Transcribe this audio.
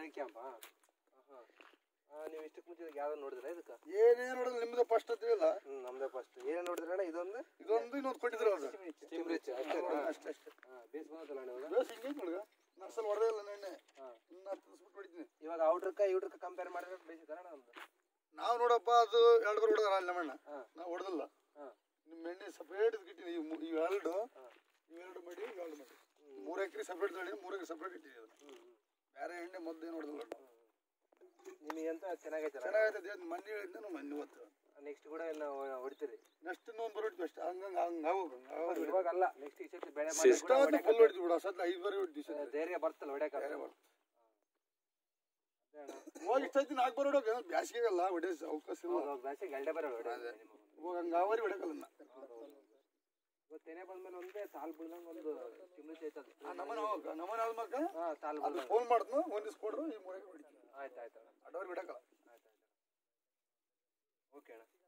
Training camp ನೀವು ಇಷ್ಟಕ್ಕೆ ಮುಂಚೆ ಯಾವ್ದು ನೋಡಿದ್ರೆ ಇದಕ್ಕೆ ಏನೇನು ನೋಡೋದು ನಿಮ್ದು ಫಸ್ಟ್ ಅಂತೀವಲ್ಲ ಹ್ಮ್ ನಮ್ದೇ ಫಸ್ಟ್ ಏನೇನು ನೋಡಿದ್ರೆ ಅಣ್ಣ ಇದೊಂದು ಇದೊಂದು ಇನ್ನೊಂದು ಕೊಟ್ಟಿದ್ರು ಅದು ಸ್ಟೀಮ್ ರಿಚ್ ಅಷ್ಟೇ ಅಷ್ಟೇ ಅಷ್ಟೇ ಹಾಂ ಬೇಸ್ ಬಂದಲ್ಲ ಅಣ್ಣ ಇವಾಗ ಬೇಸ್ ಹಿಂಗೆ ನೋಡ್ಗ ನರ್ಸಲ್ ಹೊಡೆದೇ ಇಲ್ಲ ನೆನ್ನೆ ಹಾಂ ಇನ್ನು ಹತ್ತು ದಿವ್ಸ ಹೊಡಿತೀನಿ ಇವಾಗ ಔಟ್ರಕ್ಕ ಇವ್ರಕ್ಕ ಕಂಪೇರ್ ಮಾಡಿದ್ರೆ ಬೇಸಿದಾರ ನಮ್ದು ನಾವು ನೋಡಪ್ಪ ಅದು ಎರಡು ಬರ್ ಹೊಡೆದಾರ ಅಲ್ಲಿ ನಮ್ಮಣ್ಣ ಹಾಂ ನಾವು ಹೊಡೆದಿಲ್ಲ ಹಾಂ ನಿಮ್ಮ ಎಣ್ಣೆ ಸಪ್ರೇಟ್ ಇಟ್ಟಿನಿ ಇವು ಇವು ಎರಡು ಇವೆರಡು ಮಾಡಿ ಇವೆರಡು ಮಾಡಿ ಮೂರು ಎಕರೆ ಸಪ್ರೇಟ್ ತಳಿ ಮೂರು ಎಕರೆ ಸಪ್ರೇಟ್ ಇಟ್ಟಿನಿ ಅದನ್ನ ಹ್ಞೂ ಹ್ಞೂ ಬೇರೆ ಎಣ್ಣೆ ಮೊದಲು ಏನು ಹೊಡೆದಿಲ್ಲ ನಾವು ನಿಮಗಂತ ಚೆನ್ನಾಗೈತಲ್ಲ ಚೆನ್ನಾಗೈತೆ ಅದು ಮೊನ್ನೆ ಹೇಳಿದ್ದೆ ನಾವು ಮೊನ್ನೆ ಇವತ್ತು ನೆಕ್ಸ್ಟ್ ಕೂಡ ಎಲ್ಲ ಹೊಡಿತೀರಿ ನೆಕ್ಸ್ಟ್ ಇನ್ನೊಂದು ಬರೋದು ಅಷ್ಟೇ ಹಂಗಂಗೆ ಹಂಗೆ ಹೋಗು ಹಂಗೆ ಇವಾಗ ಅಲ್ಲ ನೆಕ್ಸ್ಟ್ ಈ ಸತಿ ಬೆಳೆ ಇಷ್ಟಾದ ಫುಲ್ ಹೊಡಿತೀವಿ ಬಿಡು ಅಸತ್ ಐದು ಬರೋ ಹೊಡಿತೀವಿ ಸರ್ ಧೈರ್ಯ ಬರ್ತಲ್ಲ ಹೊಡ್ಯಾಕ ಬೇರೆ ಬರ್ತದೆ. ಅದೇ ಅಣ್ಣ. ಹೋಗಿ ಇಷ್ಟೈತಿ ನಾಲ್ಕು ಬರೋ ಹೊಡೋಕೆ ಬ್ಯಾಸಿಗೆಗಲ್ಲ ಹೊಡೆ ಅವಕಾಶ ಇಲ್ಲ ಹೌದು, ಹೌದು, ಬ್ಯಾಸಿಗೆ ಎರಡೇ ಬರೋ ಹೊಡೆ minimum. ಇವಾಗ ಹಂಗೆ ಅವರಿ ಹೊಡಕಲ್ಲ ಇವತ್ತೇನೇ ಬಂದ್ಮೇಲೆ ಒಂದೇ ಸಾಲ್ ಬೀಳ್ದಂಗ ಒಂದು ಚಿಮ್ನಿ ಚೈತದ ನಮ್ಮನೆ ಹೋಗ ನಮ್ಮನೆ ಆದ್ಮಕ ಹಾ ಸಾಲ್ ಅದು ಬೀಳ್ದಂಗ ಫೋನ್ ಮಾಡಿದ್ನು ಒಂದು ದಿವ್ಸ ಕೊಡ್ರು ಈ ಮೂರಿಗೆ ಹೊಡಿತೀನಿ ಆಯ್ತು ಆಯ್ತು ಅಣ್ಣ ಅಡ್ಡವ್ರಿಗೆ ಬಿಡಕಲ್ಲ ಆಯ್ತು ಆಯ್ತು ಓಕೆ ಅಣ್ಣ